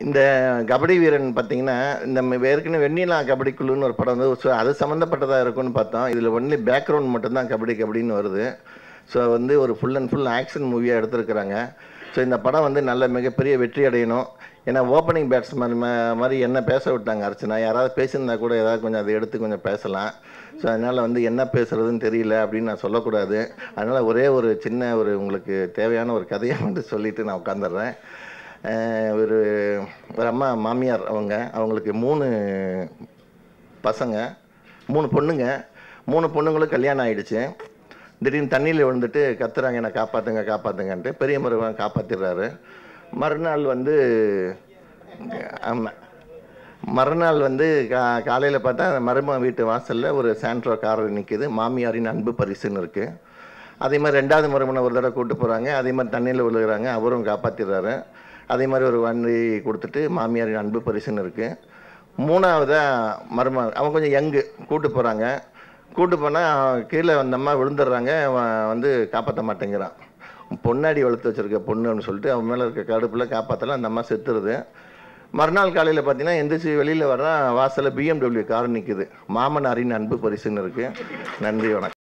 இந்த கபடி வீரன் பார்த்தீங்கன்னா இந்த ம- ஏற்கனவே வெண்ணிலா கபடி குழுன்னு ஒரு படம் வந்து so அது சம்மந்தப்பட்டதாக இருக்கும்னு பார்த்தோம் இதில் ஒன்லி பேக்ரவுண்ட் மட்டும்தான் கபடி கபடின்னு வருது ஸோ வந்து ஒரு ஃபுல் அண்ட் ஃபுல் ஆக்ஷன் மூவியாக எடுத்திருக்கிறாங்க ஸோ இந்த படம் வந்து நல்ல மிகப்பெரிய வெற்றி அடையணும் ஏன்னா ஓப்பனிங் பேட்ஸ்மேன் மாதிரி என்ன பேச விட்டாங்க அர்ச்சனா யாராவது பேசியிருந்தா கூட ஏதாவது கொஞ்சம் அதை எடுத்து கொஞ்சம் பேசலாம் ஸோ அதனால் வந்து என்ன பேசுறதுன்னு தெரியல அப்படின்னு நான் சொல்லக்கூடாது அதனால் ஒரே ஒரு சின்ன ஒரு உங்களுக்கு தேவையான ஒரு கதையை வந்து சொல்லிட்டு நான் உட்காந்துடுறேன் அஹ் ஒரு ஒரு அம்மா மாமியார் அவங்க அவங்களுக்கு மூணு பசங்க மூணு பொண்ணுங்க மூணு பொண்ணுங்களும் கல்யாணம் ஆயிடுச்சு திடீர்னு தண்ணியில் விழுந்துட்டு கத்துறாங்க என்னை காப்பாற்றுங்க காப்பாற்றுங்கன்ட்டு பெரிய மருமகன் காப்பாற்றிடுறாரு மறுநாள் வந்து ஆமாம் மறுநாள் வந்து கா காலையில் பார்த்தா மருமகன் வீட்டு வாசலில் ஒரு சாண்ட்ரோ கார் நிற்கிது மாமியாரின் அன்பு பரிசுன்னு இருக்குது அதே மாதிரி ரெண்டாவது மருமனை ஒரு தடவை கூட்டு போகிறாங்க அதே மாதிரி தண்ணியில் விழுகிறாங்க அவரும் காப்பாற்றிடுறாரு அதே மாதிரி ஒரு வண்டி கொடுத்துட்டு மாமியாரின் அன்பு பரிசுன்னு இருக்குது மூணாவதாக மருமகன் அவன் கொஞ்சம் யங்கு கூட்டு போகிறாங்க கூட்டு போனால் கீழே வந்தம்மா விழுந்துடுறாங்க அவன் வந்து காப்பாற்ற மாட்டேங்கிறான் பொன்னாடி வளர்த்து வச்சிருக்க பொண்ணுன்னு சொல்லிட்டு அவன் மேலே இருக்க கடுப்பில் காப்பாற்றலாம் அந்த அம்மா செத்துருது மறுநாள் காலையில் பார்த்தீங்கன்னா எந்திரிச்சு வெளியில் வர்றான் வாசலில் பிஎம்டபிள்யூ கார் நிற்குது மாமனாரின் அன்பு பரிசுன்னு இருக்குது நன்றி வணக்கம்